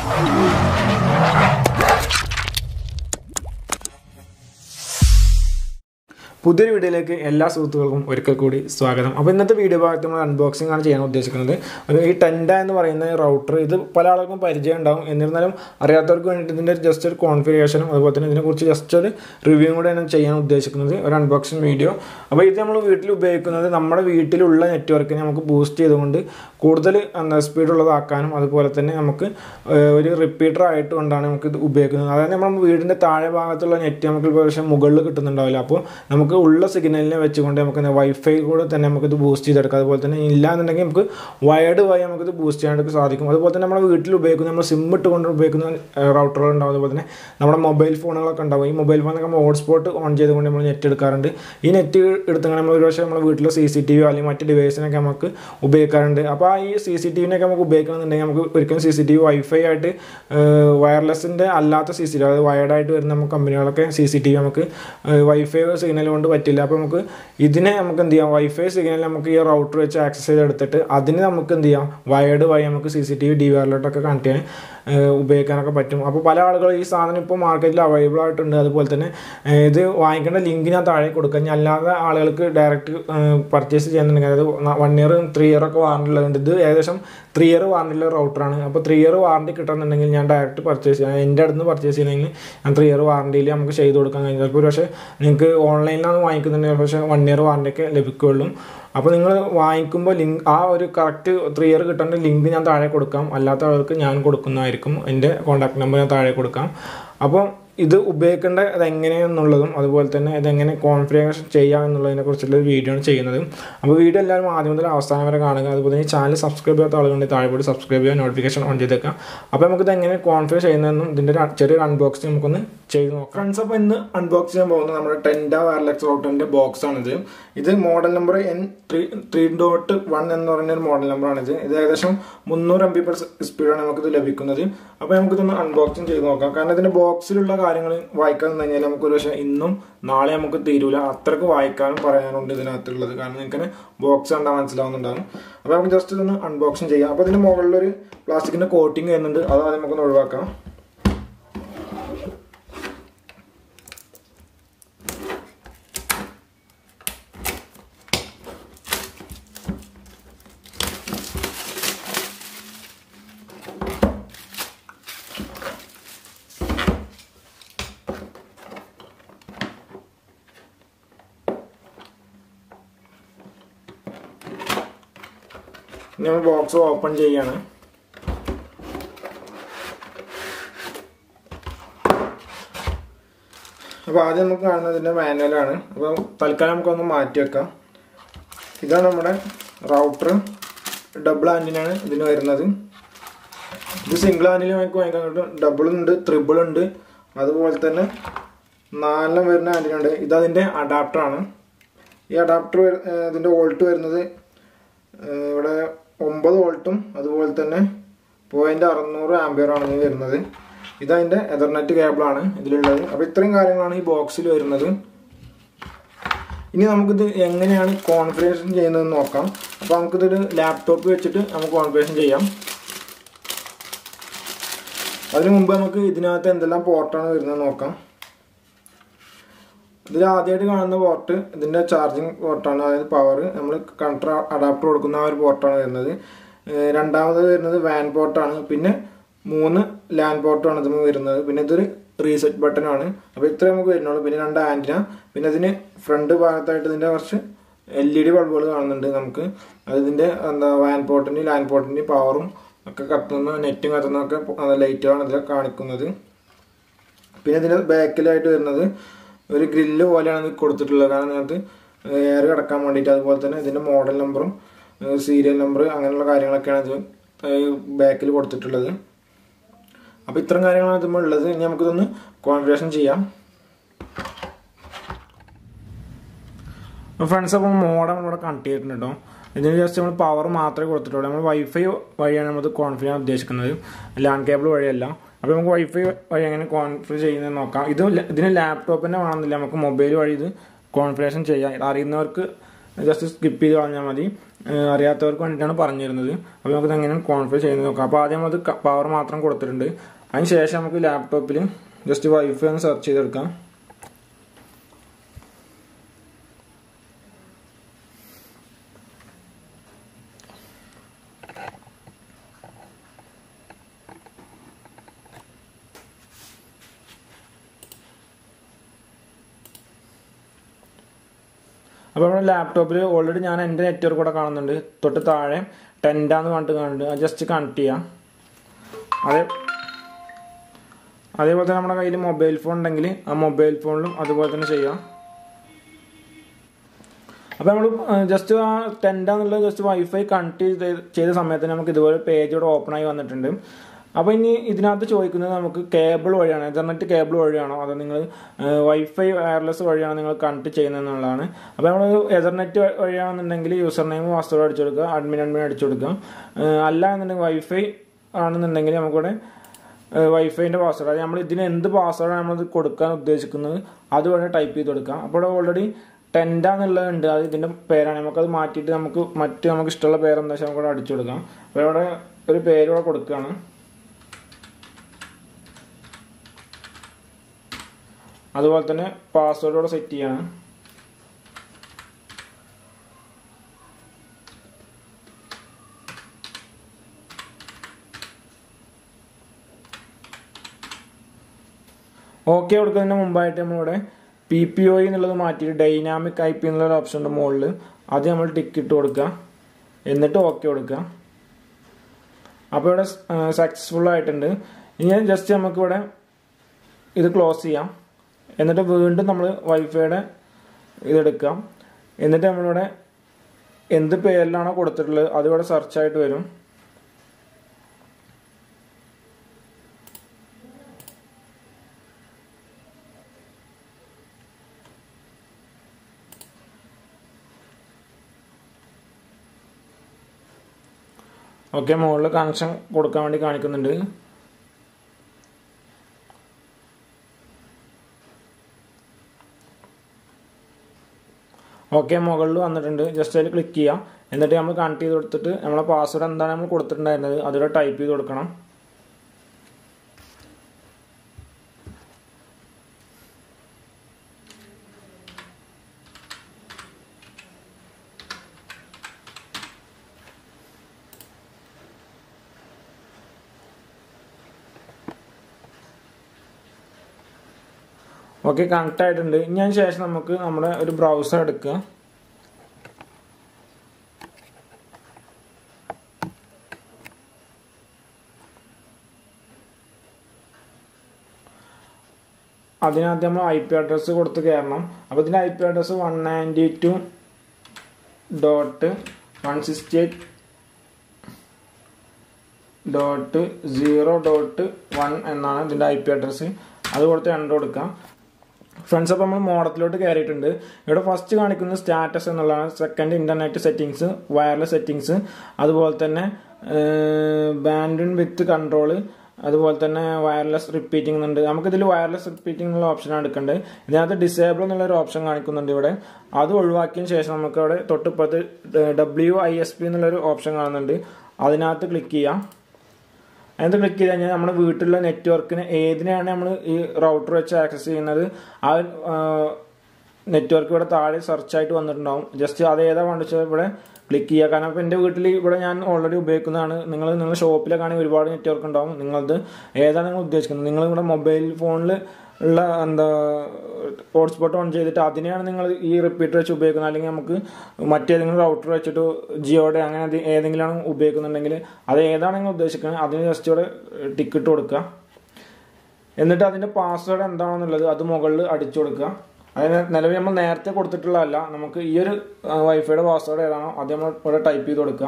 പുതിയൊരു വീഡിയോയിലേക്ക് എല്ലാ സുഹൃത്തുക്കൾക്കും ഒരിക്കൽ കൂടി സ്വാഗതം അപ്പോൾ ഇന്നത്തെ വീഡിയോ ഭാഗത്ത് നമ്മൾ അൺബോക്സിംഗ് ആണ് ചെയ്യാൻ ഉദ്ദേശിക്കുന്നത് ഒരു ഈ ടെൻഡ എന്ന് പറയുന്ന റൗട്ടർ ഇത് പല ആളുകൾക്കും പരിചയം ഉണ്ടാവും എന്നിരുന്നാലും അറിയാത്തവർക്ക് വേണ്ടിയിട്ട് ഇതിൻ്റെ ജസ്റ്റ് ഒരു കോൺഫിഗറേഷനും അതുപോലെ തന്നെ ഇതിനെക്കുറിച്ച് ജസ്റ്റ് ഒരു റിവ്യൂ കൂടെയാണ് ചെയ്യാൻ ഉദ്ദേശിക്കുന്നത് ഒരു അൺബോക്സിംഗ് വീഡിയോ അപ്പോൾ ഇത് നമ്മൾ വീട്ടിൽ ഉപയോഗിക്കുന്നത് നമ്മുടെ വീട്ടിലുള്ള നെറ്റ്വർക്കിനെ നമുക്ക് ബൂസ്റ്റ് ചെയ്തുകൊണ്ട് കൂടുതൽ എന്താ സ്പീഡ് ഉള്ളതാക്കാനും അതുപോലെ തന്നെ നമുക്ക് ഏഹ്, ഒരു റിപ്പീറ്റർ ആയിട്ട് കൊണ്ടാണ് നമുക്ക് ഇത് ഉപയോഗിക്കുന്നത് അതായത് നമ്മൾ വീടിൻ്റെ താഴെ ഭാഗത്തുള്ള നെറ്റ് നമുക്ക് പക്ഷേ മുകളിൽ കിട്ടുന്നുണ്ടാവില്ല അപ്പോൾ നമുക്ക് ഉള്ള സിഗ്നലിനെ വെച്ചുകൊണ്ട് നമുക്ക് വൈഫൈ കൂടെ തന്നെ നമുക്കിത് ബൂസ്റ്റ് ചെയ്തെടുക്കാം അതുപോലെ തന്നെ ഇല്ല എന്നുണ്ടെങ്കിൽ നമുക്ക് വയർഡ് വഴി നമുക്കിത് ബൂസ്റ്റ് ചെയ്യാനായിട്ട് സാധിക്കും അതുപോലെ തന്നെ നമ്മുടെ വീട്ടിൽ ഉപയോഗിക്കുന്ന നമ്മൾ സിം ഇട്ടുകൊണ്ട് ഉപയോഗിക്കുന്ന റൗട്ടറുകൾ ഉണ്ടാവും അതുപോലെ തന്നെ നമ്മുടെ മൊബൈൽ ഫോണുകളൊക്കെ ഉണ്ടാവും ഈ മൊബൈൽ ഫോണൊക്കെ നമ്മൾ ഹോട്ട്സ്പോട്ട് ഓൺ ചെയ്തുകൊണ്ട് നമ്മൾ നെറ്റ് എടുക്കാറുണ്ട് ഈ നെറ്റ് എടുത്തങ്ങനെ നമ്മൾ ഒരു പക്ഷേ നമ്മുടെ വീട്ടിലെ സി സി ടി വി അല്ലെങ്കിൽ മറ്റ് ഡിവൈസിനൊക്കെ നമുക്ക് ഉപയോഗിക്കാറുണ്ട് അപ്പോൾ ആ ഈ സി സി ടി വിനൊക്കെ നമുക്ക് ഉപയോഗിക്കണമെന്നുണ്ടെങ്കിൽ നമുക്ക് ഒരിക്കലും C C T V wifi ആയിട്ട് വയർലെസ്സിൻ്റെ അല്ലാത്ത സി സി ടി വി അതായത് വയർഡ് ആയിട്ട് വരുന്ന നമുക്ക് കമ്പനികളൊക്കെ സി സി ടി വി നമുക്ക് വൈഫൈ സിഗ്നൽ കൊണ്ട് പറ്റില്ല അപ്പോൾ നമുക്ക് ഇതിനെ നമുക്ക് എന്ത് ചെയ്യാം വൈഫൈ സിഗ്നൽ നമുക്ക് ഈ റൗട്ടർ വെച്ച് ആക്സസ് ചെയ്തെടുത്തിട്ട് അതിന് നമുക്ക് എന്ത് ചെയ്യാം വയർഡ് വഴി നമുക്ക് C C T V D വയറിലോട്ടൊക്കെ കണക്ട് ചെയ്യാൻ ഏഹ് ഉപയോഗിക്കാനൊക്കെ പറ്റും അപ്പോൾ പല ആളുകളും ഈ സാധനം ഇപ്പോൾ മാർക്കറ്റിൽ അവൈലബിൾ ആയിട്ടുണ്ട് അതുപോലെ തന്നെ ഏഹ് ഇത് വാങ്ങിക്കേണ്ട ലിങ്ക് ഞാൻ താഴെ കൊടുക്കാം ഇനി അല്ലാതെ ആളുകൾക്ക് ഡയറക്റ്റ് പർച്ചേസ് ചെയ്യുന്നുണ്ടെങ്കിൽ അതായത് വൺ ഇയർ ത്രീ ഇയർ ഒക്കെ വാറണ്ടി ഉള്ളതുണ്ട് ഇത് ഏകദേശം ത്രീ ഇയർ വാറണ്ടിയുള്ള റൗട്ടറാണ് അപ്പോൾ ത്രീ ഇയർ വാറണ്ടി കിട്ടുന്നുണ്ടെങ്കിൽ ഞാൻ ഡയറക്റ്റ് പർച്ചേസ് ചെയ്യാം എൻ്റെ അടുത്ത് നിന്ന് പർച്ചേസ് ചെയ്യണമെങ്കിൽ ഞാൻ ത്രീ ഇയർ വാറണ്ടിയിൽ നമുക്ക് ചെയ്ത് കൊടുക്കാൻ കഴിയും ചിലപ്പോൾ പക്ഷേ നിങ്ങൾക്ക് ഓൺലൈനിലാണ് വാങ്ങിക്കുന്നുണ്ടെങ്കിൽ പക്ഷേ വൺ ഇയർ വാറണ്ടിയൊക്കെ ലഭിക്കുകയുള്ളൂ അപ്പോൾ നിങ്ങൾ വാങ്ങിക്കുമ്പോൾ ലിങ്ക് ആ ഒരു കറക്റ്റ് ത്രീ ഇയർ കിട്ടേണ്ട ലിങ്ക് ഞാൻ താഴെ കൊടുക്കാം അല്ലാത്ത ആൾക്ക് ഞാൻ കൊടുക്കുന്നതായിരിക്കും എൻ്റെ കോൺടാക്ട് നമ്പർ ഞാൻ താഴെ കൊടുക്കാം അപ്പോൾ ഇത് ഉപയോഗിക്കേണ്ട അത് എങ്ങനെയെന്നുള്ളതും അതുപോലെ തന്നെ ഇതെങ്ങനെ കോൺഫിഗറേഷൻ ചെയ്യാം എന്നുള്ളതിനെ കുറിച്ചുള്ള ഒരു വീഡിയോ ആണ് ചെയ്യുന്നത് അപ്പോൾ വീഡിയോ എല്ലാവരും ആദ്യം മുതൽ അവസാനം വരെ കാണുക അതുപോലെ തന്നെ ഈ ചാനൽ സബ്സ്ക്രൈബ് ചെയ്യാത്ത ആളുകളുണ്ടെങ്കിൽ താഴെ പോയി സബ്സ്ക്രൈബ് ചെയ്യുക നോട്ടിഫിക്കേഷൻ ഓൺ ചെയ്തേക്കാം അപ്പോൾ നമുക്കിത് എങ്ങനെ കോൺഫിഗർ ചെയ്യുന്നതെന്നും ഇതിൻ്റെ ഒരു ചെറിയൊരു അൺബോക്സിങ് നമുക്കൊന്ന് ചെയ്ത് നോക്കാം ഫ്രണ്ട്സ് അപ്പോൾ ഇന്ന് അൺബോക്സ് ചെയ്യാൻ പോകുന്നത് നമ്മുടെ ടെൻഡ വയർലെക്സ് റൗട്ടറിൻ്റെ ബോക്സ് ആണിത് ഇത് model number N three three dot one എന്ന് പറയുന്ന ഒരു മോഡൽ നമ്പറാണിത് ഇത് ഏകദേശം മുന്നൂറ് എം ബി പെർ സ്പീഡാണ് നമുക്കിത് ലഭിക്കുന്നത് അപ്പോൾ നമുക്കിതൊന്ന് അൺബോക്സിങ് ചെയ്ത് നോക്കാം കാരണം ഇതിൻ്റെ ബോക്സിലുള്ള കാര്യങ്ങൾ വായിക്കാൻ നിന്ന് കഴിഞ്ഞാൽ നമുക്കൊരു പക്ഷേ ഇന്നും നാളെ നമുക്ക് തീരൂല അത്രക്ക് വായിക്കാനും പറയാനുണ്ട് ഇതിനകത്തുള്ളത് കാരണം നിങ്ങൾക്ക് ബോക്സ് കണ്ടാൽ മനസ്സിലാവുന്നുണ്ടാകും അപ്പോൾ നമുക്ക് ജസ്റ്റ് ഇതൊന്ന് അൺബോക്സിങ് ചെയ്യാം അപ്പോൾ ഇതിൻ്റെ മുകളിലൊരു പ്ലാസ്റ്റിക്കിൻ്റെ കോട്ടിങ് വരുന്നുണ്ട് അത് ആദ്യം നമുക്കൊന്ന് ഒഴിവാക്കാം ഇനി നമ്മൾ ബോക്സ് ഓപ്പൺ ചെയ്യാണ് അപ്പോൾ ആദ്യം നമുക്ക് കാണുന്നതിൻ്റെ മാനുവലാണ് അപ്പോൾ തൽക്കാലം നമുക്കൊന്ന് മാറ്റി വെക്കാം ഇതാണ് നമ്മുടെ റൗട്ടർ ഡബിൾ ആൻറ്റിനാണ് ഇതിന് വരുന്നത് ഇത് സിംഗിൾ ആൻറ്റിൽ നമുക്ക് വാങ്ങിക്കാൻ കിട്ടും ഡബിൾ ഉണ്ട് ത്രിബിൾ ഉണ്ട് അതുപോലെ തന്നെ നാലെണ്ണം വരുന്ന ആൻറ്റിന ഉണ്ട് ഇതതിൻ്റെ അഡാപ്റ്ററാണ് ഈ അഡാപ്റ്റർ ഇതിൻ്റെ വോൾട്ട് വരുന്നത് ഏഹ് ഇവിടെ ഒമ്പത് വോൾട്ടും അതുപോലെ തന്നെ പോയിന്റ് അറുന്നൂറ് ആംബിയർ ആണ് ഇതിന് വരുന്നത് ഇതതിൻ്റെ എതർനെറ്റ് കേബിളാണ് ഇതിലുള്ളത് അപ്പോൾ ഇത്രയും കാര്യങ്ങളാണ് ഈ ബോക്സിൽ വരുന്നത് ഇനി നമുക്കിത് എങ്ങനെയാണ് കോൺഫിഗറേഷൻ ചെയ്യുന്നതെന്ന് നോക്കാം അപ്പോൾ നമുക്കിതൊരു ലാപ്ടോപ്പ് വെച്ചിട്ട് നമുക്ക് കോൺഫിഗറേഷൻ ചെയ്യാം അതിനു മുമ്പ് നമുക്ക് ഇതിനകത്ത് എന്തെല്ലാം പോർട്ടാണ് വരുന്നത് നോക്കാം ഇതിൽ ആദ്യമായിട്ട് കാണുന്ന പോർട്ട് ഇതിൻ്റെ ചാർജിങ് പോർട്ടാണ് അതായത് പവർ നമ്മൾ കണക്ടർ അഡാപ്റ്റർ കൊടുക്കുന്ന ആ ഒരു പോർട്ടാണ് വരുന്നത് ഏഹ് രണ്ടാമത് വരുന്നത് വാൻ പോർട്ടാണ് പിന്നെ മൂന്ന് ലാൻ പോർട്ടാണ് ഇതിന് വരുന്നത് പിന്നെ ഇതൊരു റീസെറ്റ് ബട്ടണാണ് അപ്പോൾ ഇത്ര നമുക്ക് വരുന്നുള്ളൂ പിന്നെ രണ്ട് ആൻറ്റിന പിന്നെ ഇതിന് ഫ്രണ്ട് ഭാഗത്തായിട്ട് ഇതിൻ്റെ കുറച്ച് എൽ ഇ ഡി ബൾബുകൾ കാണുന്നുണ്ട് നമുക്ക് അത് ഇതിൻ്റെ എന്താ വാൻ പോർട്ടിൻ്റെയും ലാൻ പോർട്ടിൻ്റെയും പവറും ഒക്കെ കത്തുന്ന നെറ്റും കത്തുന്നതൊക്കെ ലൈറ്റുകളാണ് ഇതിൽ കാണിക്കുന്നത് പിന്നെ ഇതിൻ്റെ ബാക്കിലായിട്ട് വരുന്നത് ഒരു ഗ്രില്ല് പോലെയാണ് ഇത് കൊടുത്തിട്ടുള്ളത് കാരണം ഇതിനകത്ത് എയർ കിടക്കാൻ വേണ്ടിയിട്ട് അതുപോലെ തന്നെ ഇതിൻ്റെ മോഡൽ നമ്പറും സീരിയൽ നമ്പർ അങ്ങനെയുള്ള കാര്യങ്ങളൊക്കെയാണ് ഇത് ബാക്കിൽ കൊടുത്തിട്ടുള്ളത് അപ്പോൾ ഇത്തരം കാര്യങ്ങളാണ് ഇതുമ്പോൾ ഉള്ളത് ഇനി നമുക്കിതൊന്ന് കോൺഫിഗറേഷൻ ചെയ്യാം ഫ്രണ്ട്സ് അപ്പോൾ മോഡം ഇവിടെ കണക്ട് ചെയ്തിട്ടുണ്ട് കേട്ടോ ഇതിന് ജസ്റ്റ് നമ്മൾ പവർ മാത്രമേ കൊടുത്തിട്ടുള്ളൂ നമ്മൾ വൈഫൈ വഴിയാണ് നമ്മൾ കോൺഫിഗർ ചെയ്യാൻ ഉദ്ദേശിക്കുന്നത് ലാൻഡ് കേബിൾ വഴിയല്ല അപ്പോൾ നമുക്ക് വൈഫൈ വഴി എങ്ങനെ കോൺഫിഗർ ചെയ്യുന്നത് നോക്കാം ഇത് ല- ഇതിന് ലാപ്ടോപ്പിൻ്റെ വേണമെന്നില്ല നമുക്ക് മൊബൈൽ വഴി ഇത് കോൺഫിഗറേഷൻ ചെയ്യാം അറിയുന്നവർക്ക് ജസ്റ്റ് സ്കിപ്പ് ചെയ്ത് കളഞ്ഞാൽ മതി ഏഹ് അറിയാത്തവർക്ക് വേണ്ടിയിട്ടാണ് പറഞ്ഞു തരുന്നത് അപ്പോൾ നമുക്ക് എങ്ങനെയാണ് കോൺഫിഗർ ചെയ്യുന്നത് നോക്കാം അപ്പോൾ ആദ്യം നമ്മളത് പവർ മാത്രം കൊടുത്തിട്ടുണ്ട് അതിന് ശേഷം നമുക്ക് ലാപ്ടോപ്പിൽ ജസ്റ്റ് വൈഫൈ ഒന്ന് സെർച്ച് ചെയ്തെടുക്കാം അപ്പോൾ നമ്മുടെ ലാപ്ടോപ്പിൽ ഓൾറെഡി ഞാൻ എൻ്റെ നെറ്റ്വർക്ക് കൂടെ കാണുന്നുണ്ട് തൊട്ട് താഴെ ടെൻഡാന്ന് പറഞ്ഞിട്ട് കാണുന്നുണ്ട് അത് ജസ്റ്റ് കണക്ട് ചെയ്യാം അതേ അതേപോലെ തന്നെ നമ്മുടെ കയ്യിൽ മൊബൈൽ ഫോൺ ഉണ്ടെങ്കിൽ ആ മൊബൈൽ ഫോണിലും അതുപോലെ തന്നെ ചെയ്യാം അപ്പോൾ നമ്മൾ ജസ്റ്റ് ആ ടെൻഡാന്നുള്ളത് ജസ്റ്റ് വൈഫൈ കണക്ട് ചെയ്ത് ചെയ്ത സമയത്ത് നമുക്ക് ഇതുപോലെ പേജ് ഇവിടെ ഓപ്പൺ ആയി വന്നിട്ടുണ്ട് അപ്പോൾ ഇനി ഇതിനകത്ത് ചോദിക്കുന്നത് നമുക്ക് കേബിൾ വഴിയാണ് എഥർനെറ്റ് കേബിൾ വഴിയാണോ അതോ നിങ്ങൾ വൈഫൈ വയർലെസ് വഴിയാണോ നിങ്ങൾ കണക്ട് ചെയ്യുന്നതെന്നുള്ളതാണ് അപ്പോൾ നമ്മൾ എഥർനെറ്റ് വഴിയാണെന്നുണ്ടെങ്കിൽ യൂസർ നെയിം പാസ്വേഡ് അടിച്ചു കൊടുക്കുക അഡ്മിൻ അഡ്മിൻ അടിച്ചു കൊടുക്കുക ഏഹ് അല്ല എന്നുണ്ടെങ്കിൽ വൈഫൈ ആണെന്നുണ്ടെങ്കിൽ നമുക്കിവിടെ വൈഫൈൻ്റെ പാസ്വേഡ് അതായത് നമ്മൾ ഇതിന് എന്ത് പാസ്വേഡാണ് നമ്മൾ കൊടുക്കാൻ ഉദ്ദേശിക്കുന്നത് അതുവഴി ടൈപ്പ് ചെയ്ത് കൊടുക്കാം അപ്പോൾ ഓൾറെഡി ടെൻഡ എന്നുള്ളതുണ്ട് അത് ഇതിൻ്റെ പേരാണ് നമുക്കത് മാറ്റിയിട്ട് നമുക്ക് മറ്റ് നമുക്ക് ഇഷ്ടമുള്ള പേരെന്താ വെച്ചാൽ നമുക്ക് അടിച്ചു കൊടുക്കാം അപ്പോൾ ഇവിടെ ഒരു പേര് ഇവിടെ കൊടുക്കുകയാണ് അതുപോലെ തന്നെ പാസ്വേഡ് ഇവിടെ സെറ്റ് ചെയ്യാണ് ഓക്കെ കൊടുക്കുന്നതിന് മുമ്പായിട്ട് നമ്മളിവിടെ പി പി ഒ എന്നുള്ളത് മാറ്റിയിട്ട് ഡൈനാമിക് ഐ പി എന്നുള്ള ഓപ്ഷൻ ഉണ്ട് മുകളിൽ അത് നമ്മൾ ടിക്ക് ഇട്ട് കൊടുക്കുക എന്നിട്ട് ഓക്കെ കൊടുക്കുക അപ്പോൾ ഇവിടെ സക്സസ്ഫുൾ ആയിട്ടുണ്ട് ഇനി ജസ്റ്റ് നമുക്കിവിടെ ഇത് ക്ലോസ് ചെയ്യാം എന്നിട്ട് വീണ്ടും നമ്മൾ വൈഫൈയുടെ ഇതെടുക്കാം എന്നിട്ട് നമ്മളിവിടെ എന്ത് പേരിലാണോ കൊടുത്തിട്ടുള്ളത് അതിവിടെ സെർച്ച് ആയിട്ട് വരും ഓക്കെ മുകളിൽ കണക്ഷൻ കൊടുക്കാൻ വേണ്ടി കാണിക്കുന്നുണ്ട് ഓക്കെ മുകളിൽ വന്നിട്ടുണ്ട് ജസ്റ്റ് അതിൽ ക്ലിക്ക് ചെയ്യാം എന്നിട്ട് നമ്മൾ കണക്ട് ചെയ്ത് കൊടുത്തിട്ട് നമ്മളെ പാസ്വേഡ് എന്താണ് നമ്മൾ കൊടുത്തിട്ടുണ്ടായിരുന്നത് അതിവിടെ ടൈപ്പ് ചെയ്ത് കൊടുക്കണം ഓക്കെ കണക്ട് ആയിട്ടുണ്ട് ഇനി അതിന് ശേഷം നമുക്ക് നമ്മുടെ ഒരു ബ്രൗസർ എടുക്കുക അതിനകത്ത് നമ്മൾ ഐ പി അഡ്രസ്സ് കൊടുത്ത് കയറണം അപ്പോൾ ഇതിൻ്റെ I P address one ninety two dot one sixty eight dot zero dot one എന്നാണ് ഇതിൻ്റെ ഐ പി അഡ്രസ്സ് അത് കൊടുത്ത് എൻ്റർ കൊടുക്കാം ഫ്രണ്ട്സ് അപ്പോൾ നമ്മൾ മോഡത്തിലോട്ട് കയറിയിട്ടുണ്ട് ഇവിടെ ഫസ്റ്റ് കാണിക്കുന്നത് സ്റ്റാറ്റസ് എന്നുള്ളതാണ് second internet settings wireless settings അതുപോലെ തന്നെ ബാൻഡിൻ വിത്ത് കൺട്രോൾ അതുപോലെ തന്നെ വയർലെസ് റിപ്പീറ്റിംഗ് എന്നുണ്ട് നമുക്കിതിൽ വയർലെസ് റിപ്പീറ്റിംഗ് എന്നുള്ള ഓപ്ഷനാണ് എടുക്കേണ്ടത് ഇതിനകത്ത് ഡിസേബിൾ എന്നുള്ളൊരു ഓപ്ഷൻ കാണിക്കുന്നുണ്ട് ഇവിടെ അത് ഒഴിവാക്കിയതിന് ശേഷം നമുക്ക് അവിടെ തൊട്ടിപ്പുറത്ത് ഡബ്ല്യു ഐ എസ് പി എന്നുള്ളൊരു ഓപ്ഷൻ കാണുന്നുണ്ട് അതിനകത്ത് ക്ലിക്ക് ചെയ്യാം അതിനകത്ത് ക്ലിക്ക് ചെയ്ത് കഴിഞ്ഞാൽ നമ്മുടെ വീട്ടിലുള്ള നെറ്റ്വർക്കിന് ഏതിനെയാണ് നമ്മൾ ഈ റൗട്ടർ വെച്ച് ആക്സസ് ചെയ്യുന്നത് ആ നെറ്റ്വർക്ക് ഇവിടെ താഴെ സെർച്ച് ആയിട്ട് വന്നിട്ടുണ്ടാവും ജസ്റ്റ് അത് ഏതാ വേണ്ടിച്ചാൽ ഇവിടെ ക്ലിക്ക് ചെയ്യുക കാരണം ഇപ്പോൾ എൻ്റെ വീട്ടിൽ ഇവിടെ ഞാൻ ഓൾറെഡി ഉപയോഗിക്കുന്നതാണ് നിങ്ങൾ നിങ്ങളുടെ ഷോപ്പിലൊക്കെ ആണെങ്കിൽ ഒരുപാട് നെറ്റ്വർക്ക് ഉണ്ടാവും നിങ്ങളത് ഏതാണ് നിങ്ങൾ ഉദ്ദേശിക്കുന്നത് നിങ്ങൾ ഇവിടെ മൊബൈൽ ഫോണിൽ ഉള്ള എന്താ ഹോട്ട്സ്പോട്ട് ഓൺ ചെയ്തിട്ട് അതിനെയാണ് നിങ്ങൾ ഈ റിപ്പീറ്റർ വെച്ച് ഉപയോഗിക്കുന്നത് അല്ലെങ്കിൽ നമുക്ക് മറ്റേതെങ്കിലും റൗട്ടർ വെച്ചിട്ട് ജിയോയുടെ അങ്ങനെ അത് ഏതെങ്കിലുമാണ് ഉപയോഗിക്കുന്നുണ്ടെങ്കിൽ അത് ഏതാണ് നിങ്ങൾ ഉദ്ദേശിക്കുന്നത് അതിന് ജസ്റ്റ് ഇവിടെ ടിക്കറ്റ് കൊടുക്കുക എന്നിട്ട് അതിൻ്റെ പാസ്വേഡ് എന്താണെന്നുള്ളത് അത് മുകളിൽ അടിച്ചു കൊടുക്കുക അതിന് നിലവിൽ നമ്മൾ നേരത്തെ കൊടുത്തിട്ടുള്ളതല്ല നമുക്ക് ഈ ഒരു വൈഫൈയുടെ പാസ്വേഡ് ഏതാണോ അത് നമ്മൾ ഇവിടെ ടൈപ്പ് ചെയ്ത് കൊടുക്കുക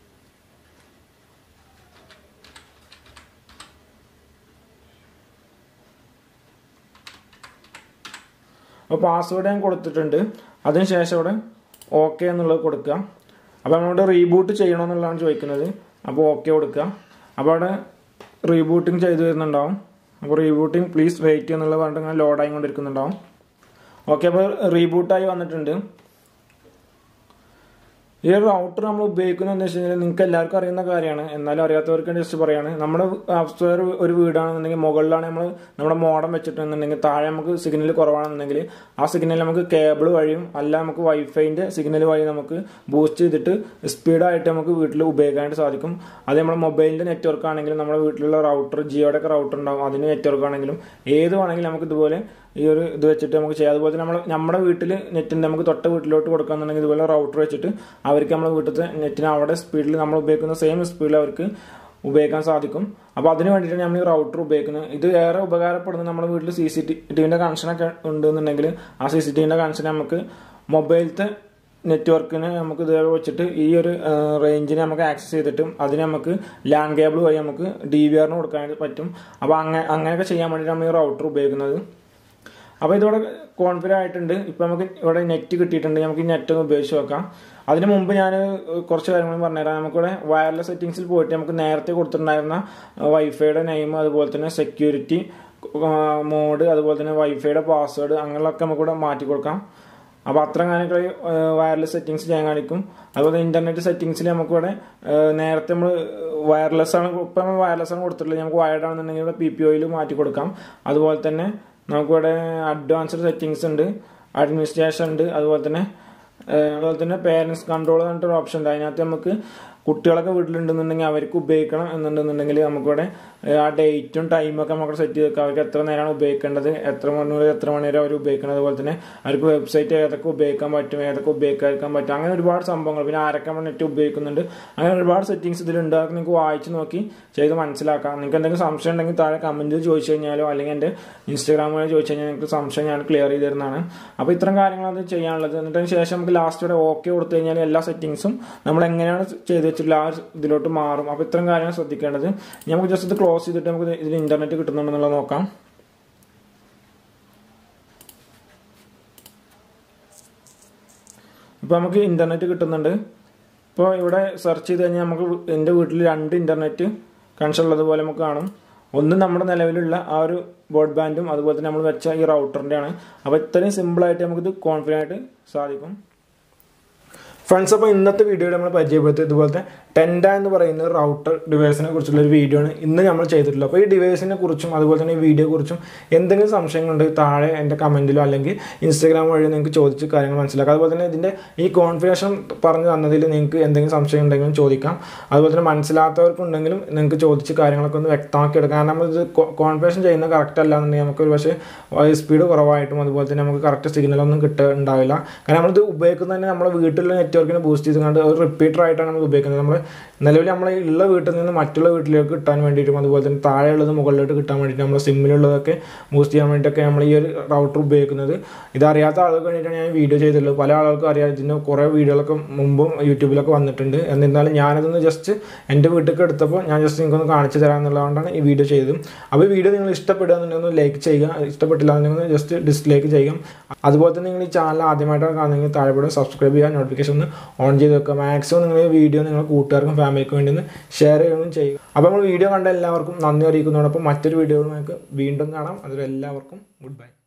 അപ്പോൾ പാസ്വേഡ് ഞാൻ കൊടുത്തിട്ടുണ്ട് അതിനുശേഷം ഇവിടെ ഓക്കെ എന്നുള്ളത് കൊടുക്കുക അപ്പോൾ നമ്മളോട് റീബൂട്ട് ചെയ്യണമെന്നുള്ളതാണ് ചോദിക്കുന്നത് അപ്പോൾ ഓക്കെ കൊടുക്കുക അപ്പോൾ അവിടെ റീബൂട്ടിങ് ചെയ്തു വരുന്നുണ്ടാവും അപ്പോൾ റീബൂട്ടിങ് പ്ലീസ് വെയിറ്റ് എന്നുള്ളത് പറഞ്ഞിട്ട് ഇങ്ങനെ ലോഡായി കൊണ്ടിരിക്കുന്നുണ്ടാവും ഓക്കെ അപ്പോൾ റീബൂട്ടായി വന്നിട്ടുണ്ട് ഈ ഒരു റൗട്ടർ നമ്മൾ ഉപയോഗിക്കുന്നത് എന്താ വെച്ച് കഴിഞ്ഞാൽ നിങ്ങൾക്ക് എല്ലാവർക്കും അറിയുന്ന കാര്യമാണ് എന്നാലും അറിയാത്തവർക്ക് ജസ്റ്റ് പറയാണ് നമ്മുടെ അപ്സ്റ്റെയർ ഒരു വീടാണെന്നുണ്ടെങ്കിൽ മുകളിലാണ് നമ്മൾ നമ്മുടെ മോഡം വെച്ചിട്ടുണ്ടെന്നുണ്ടെങ്കിൽ താഴെ നമുക്ക് സിഗ്നൽ കുറവാണെന്നുണ്ടെങ്കിൽ ആ സിഗ്നൽ നമുക്ക് കേബിൾ വഴിയും അല്ല നമുക്ക് വൈഫൈൻ്റെ സിഗ്നൽ വഴി നമുക്ക് ബൂസ്റ്റ് ചെയ്തിട്ട് സ്പീഡായിട്ട് നമുക്ക് വീട്ടിൽ ഉപയോഗിക്കാനായിട്ട് സാധിക്കും അത് നമ്മുടെ മൊബൈലിൻ്റെ നെറ്റ്വർക്ക് ആണെങ്കിലും നമ്മുടെ വീട്ടിലുള്ള റൗട്ടർ ജിയോയുടെ ഒക്കെ റൗട്ടർ ഉണ്ടാകും അതിൻ്റെ നെറ്റ്വർക്ക് ആണെങ്കിലും ഏത് വേണമെങ്കിലും നമുക്ക് ഇതുപോലെ ഈ ഒരു ഇത് വെച്ചിട്ട് നമുക്ക് ചെയ്യാം അതുപോലെ തന്നെ നമ്മൾ നമ്മുടെ വീട്ടിൽ നെറ്റിൻ്റെ നമുക്ക് തൊട്ട വീട്ടിലോട്ട് കൊടുക്കുകയാണെന്നുണ്ടെങ്കിൽ ഇതുപോലെ റൗട്ടർ വെച്ചിട്ട് അവർക്ക് നമ്മുടെ വീട്ടിലത്തെ നെറ്റിന് അവിടെ സ്പീഡിൽ നമ്മൾ ഉപയോഗിക്കുന്ന സെയിം സ്പീഡിൽ അവർക്ക് ഉപയോഗിക്കാൻ സാധിക്കും അപ്പോൾ അതിന് വേണ്ടിയിട്ടാണ് നമ്മൾ ഈ റൗട്ടർ ഉപയോഗിക്കുന്നത് ഇത് ഏറെ ഉപകാരപ്പെടുന്നത് നമ്മുടെ വീട്ടിൽ സി സി ടി വിൻ്റെ കണക്ഷനൊക്കെ ഉണ്ടെന്നുണ്ടെങ്കിൽ ആ സി സി ടി വിൻ്റെ കണക്ഷൻ നമുക്ക് മൊബൈലത്തെ നെറ്റ്വർക്കിനെ നമുക്ക് ഇതേപോലെ വെച്ചിട്ട് ഈ ഒരു റേഞ്ചിനെ നമുക്ക് ആക്സസ് ചെയ്തിട്ടും അതിന് നമുക്ക് ലാൻ കേബിൾ വഴി നമുക്ക് ഡി വി ആറിന് കൊടുക്കാനായിട്ട് പറ്റും അപ്പോൾ അങ്ങനെ അങ്ങനെയൊക്കെ ചെയ്യാൻ വേണ്ടിയിട്ട് നമ്മൾ ഈ റൗട്ടർ ഉപയോഗിക്കുന്നത് അപ്പോൾ ഇതിവിടെ കോൺഫിഡൻ്റ് ആയിട്ടുണ്ട് ഇപ്പോൾ നമുക്ക് ഇവിടെ നെറ്റ് കിട്ടിയിട്ടുണ്ട് നമുക്ക് ഈ നെറ്റ് ഒന്ന് ഉപയോഗിച്ച് നോക്കാം അതിന് മുമ്പ് ഞാൻ കുറച്ച് കാര്യങ്ങൾ പറഞ്ഞുതരാം നമുക്കിവിടെ വയർലെസ് സെറ്റിങ്സിൽ പോയിട്ട് നമുക്ക് നേരത്തെ കൊടുത്തിട്ടുണ്ടായിരുന്ന വൈഫൈയുടെ നെയിം അതുപോലെ തന്നെ സെക്യൂരിറ്റി മോഡ് അതുപോലെ തന്നെ വൈഫൈയുടെ പാസ്വേഡ് അങ്ങനെയൊക്കെ നമുക്കിവിടെ മാറ്റി കൊടുക്കാം അപ്പോൾ അത്ര കാര്യങ്ങൾ വയർലെസ് സെറ്റിങ്സ് ചെയ്യാൻ കാണിക്കും അതുപോലെ ഇന്റർനെറ്റ് സെറ്റിങ്സിൽ നമുക്കിവിടെ നേരത്തെ നമ്മൾ വയർലെസ് ആണ് ഇപ്പം നമ്മൾ വയർലെസ് ആണ് കൊടുത്തിട്ടുള്ളത് നമുക്ക് വയർഡ് ആണെന്നുണ്ടെങ്കിൽ ഇവിടെ പി പി ഒയിൽ മാറ്റി കൊടുക്കാം അതുപോലെ തന്നെ നമുക്കിവിടെ അഡ്വാൻസ്ഡ് സെറ്റിങ്സ് ഉണ്ട് അഡ്മിനിസ്ട്രേഷൻ ഉണ്ട് അതുപോലെ തന്നെ അതുപോലെ തന്നെ പേരൻസ് കൺട്രോൾ എന്നിട്ടൊരു ഓപ്ഷൻ ഉണ്ട് അതിനകത്ത് നമുക്ക് കുട്ടികളൊക്കെ വീട്ടിലുണ്ടെന്നുണ്ടെങ്കിൽ അവർക്ക് ഉപയോഗിക്കണം എന്നുണ്ടെന്നുണ്ടെങ്കിൽ നമുക്കിവിടെ ആ ഡേറ്റും ടൈമും ഒക്കെ നമുക്ക് സെറ്റ് ചെയ്ത് വെക്കാം അവർക്ക് എത്ര നേരമാണ് ഉപയോഗിക്കേണ്ടത് എത്ര മണി മുതൽ എത്ര മണി വരെ അവർ ഉപയോഗിക്കണം അതുപോലെ തന്നെ അവർക്ക് വെബ്സൈറ്റ് ഏതൊക്കെ ഉപയോഗിക്കാൻ പറ്റും ഏതൊക്കെ ഉപയോഗിക്കാൻ പറ്റും അങ്ങനെ ഒരുപാട് സംഭവങ്ങൾ പിന്നെ ആരൊക്കെ നമ്മൾ നെറ്റ് ഉപയോഗിക്കുന്നുണ്ട് അങ്ങനെ ഒരുപാട് സെറ്റിങ്സ് ഇതിലുണ്ട് അതൊക്കെ നിങ്ങൾക്ക് വായിച്ച് നോക്കി ചെയ്ത് മനസ്സിലാക്കാം നിങ്ങൾക്ക് എന്തെങ്കിലും സംശയം ഉണ്ടെങ്കിൽ താഴെ കമൻറ്റിൽ ചോദിച്ചു കഴിഞ്ഞാലോ അല്ലെങ്കിൽ എൻ്റെ ഇൻസ്റ്റാഗ്രാം വഴി ചോദിച്ചു കഴിഞ്ഞാൽ നിങ്ങൾക്ക് സംശയം ഞാൻ ക്ലിയർ ചെയ്ത് തരുന്നതാണ് അപ്പോൾ ഇത്തരം കാര്യങ്ങളാണ് ചെയ്യാനുള്ളത് എന്നിട്ടതിന് ശേഷം നമുക്ക് ലാസ്റ്റ് വരെ ഓക്കെ കൊടുത്തു കഴിഞ്ഞാൽ എല്ലാ സെറ്റിങ്സും നമ്മൾ എങ്ങനെയാണ് ചെയ്ത് വെച്ചിട്ടുള്ള ആ ഇതിലോട്ട് മാറും അപ്പോൾ ഇത്തരം കാര്യങ്ങൾ ശ്രദ്ധിക്കേണ്ടത് നമുക്ക് ജസ്റ്റ് ഇത് ക്ലോസ് ചെയ്തിട്ട് നമുക്ക് ഇതിൽ ഇന്റർനെറ്റ് കിട്ടുന്നുണ്ടെന്നുള്ളത് നോക്കാം ഇപ്പോൾ നമുക്ക് ഇന്റർനെറ്റ് കിട്ടുന്നുണ്ട് ഇപ്പോൾ ഇവിടെ സെർച്ച് ചെയ്ത് കഴിഞ്ഞാൽ നമുക്ക് എൻ്റെ വീട്ടിൽ രണ്ട് ഇന്റർനെറ്റ് കണക്ഷൻ ഉള്ളതുപോലെ നമുക്ക് കാണും ഒന്ന് നമ്മുടെ നിലവിലുള്ള ആ ഒരു ബ്രോഡ്ബാൻഡും അതുപോലെ തന്നെ നമ്മൾ വെച്ച ഈ റൗട്ടറിൻ്റെ ആണ് അപ്പോൾ ഇത്രയും സിമ്പിളായിട്ട് നമുക്കിത് കോൺഫിഡൻ്റ് ആയിട്ട് സാധിക്കും ഫ്രണ്ട്സ് അപ്പോൾ ഇന്നത്തെ വീഡിയോയിൽ നമ്മൾ പരിചയപ്പെടുത്തിയത് ഇതുപോലത്തെ ടെൻഡ എന്ന് പറയുന്ന റൗട്ടർ ഡിവൈസിനെ കുറിച്ചുള്ള ഒരു വീഡിയോ ആണ് ഇന്ന് നമ്മൾ ചെയ്തിട്ടുള്ളത് അപ്പോൾ ഈ ഡിവൈസിനെ കുറിച്ചും അതുപോലെ തന്നെ ഈ വീഡിയോ കുറിച്ചും എന്തെങ്കിലും സംശയങ്ങളുണ്ടെങ്കിൽ താഴെ എൻ്റെ കമൻറ്റിലോ അല്ലെങ്കിൽ ഇൻസ്റ്റാഗ്രാം വഴി നിങ്ങൾക്ക് ചോദിച്ച് കാര്യങ്ങൾ മനസ്സിലാക്കാം അതുപോലെ തന്നെ ഇതിൻ്റെ ഈ കോൺഫിഗറേഷൻ പറഞ്ഞു തന്നതിൽ നിങ്ങൾക്ക് എന്തെങ്കിലും സംശയം ഉണ്ടെങ്കിലും ചോദിക്കാം അതുപോലെ തന്നെ മനസ്സിലാത്തവർക്കുണ്ടെങ്കിലും നിങ്ങൾക്ക് ചോദിച്ച് കാര്യങ്ങളൊക്കെ ഒന്ന് വ്യക്തമാക്കി എടുക്കാം കാരണം നമ്മളിത് കോൺഫിഗറേഷൻ ചെയ്യുന്ന കറക്റ്റ് അല്ല എന്നുണ്ടെങ്കിൽ നമുക്ക് ഒരു പക്ഷേ സ്പീഡ് കുറവായിട്ടും അതുപോലെ തന്നെ നമുക്ക് കറക്റ്റ് സിഗ്നലൊന്നും കിട്ടുന്നുണ്ടാവില്ല കാരണം നമ്മളിത് ഉപയോഗിക്കുന്നതന്നെ നമ്മുടെ വീട്ടിലുള്ള നെറ്റ്വർക്കിനെ ബൂസ്റ്റ് ചെയ്തുകൊണ്ട് ഒരു റിപ്പീറ്റർ ആയിട്ടാണ് നമ്മൾ ഉപയോഗിക്കുന്നത് നമ്മൾ നിലവിൽ നമ്മൾ ഉള്ള വീട്ടിൽ നിന്ന് മറ്റുള്ള വീട്ടിലേക്ക് കിട്ടാൻ വേണ്ടിയിട്ടും അതുപോലെ തന്നെ താഴെയുള്ളത് മുകളിലോട്ട് കിട്ടാൻ വേണ്ടിയിട്ട് നമ്മൾ സിമ്മിലുള്ളതൊക്കെ ബൂസ്റ്റ് ചെയ്യാൻ വേണ്ടിയിട്ടൊക്കെ നമ്മൾ ഈ ഒരു റൗട്ടർ ഉപയോഗിക്കുന്നത് ഇതറിയാത്ത ആളുകൾക്ക് വേണ്ടിയിട്ടാണ് ഞാൻ വീഡിയോ ചെയ്തിട്ടുള്ളത് പല ആളുകൾക്കും അറിയാം ഇതിന് കുറേ വീഡിയോകളൊക്കെ മുമ്പും യൂട്യൂബിലൊക്കെ വന്നിട്ടുണ്ട് എന്നിരുന്നാലും ഞാനതൊന്ന് ജസ്റ്റ് എൻ്റെ വീട്ടിലേക്ക് എടുത്തപ്പോൾ ഞാൻ ജസ്റ്റ് നിങ്ങൾക്കൊന്ന് കാണിച്ചു തരാം എന്നുള്ളതുകൊണ്ടാണ് ഈ വീഡിയോ ചെയ്തത് അപ്പോൾ ഈ വീഡിയോ നിങ്ങൾ ഇഷ്ടപ്പെടുകയെന്നുണ്ടെങ്കിൽ ഒന്ന് ലൈക്ക് ചെയ്യുക ഇഷ്ടപ്പെട്ടില്ല എന്നുണ്ടെങ്കിൽ ജസ്റ്റ് ഡിസ്ലൈക്ക് ചെയ്യുക അതുപോലെ തന്നെ നിങ്ങൾ ഈ ചാനൽ ആദ്യമായിട്ടാണ് കാണുന്നെങ്കിൽ താഴെ സബ്സ്ക്രൈബ് ചെയ്യുക നോട്ടിഫിക്കേഷൻ ഒന്ന് ഓൺ ചെയ്ത് വെക്കുക മാക്സിമം നിങ്ങൾ ഈ വീഡിയോ നിങ്ങൾ കൂട്ടുകാർക്കും ഫാമിലിക്കും വേണ്ടി ഒന്ന് ഷെയർ ചെയ്യുകയും ചെയ്യുക അപ്പോൾ നമ്മൾ വീഡിയോ കണ്ട എല്ലാവർക്കും നന്ദി അറിയിക്കുന്നതോടൊപ്പം മറ്റൊരു വീഡിയോകളുമായി വീണ്ടും കാണാം അതിൽ എല്ലാവർക്കും ഗുഡ് ബൈ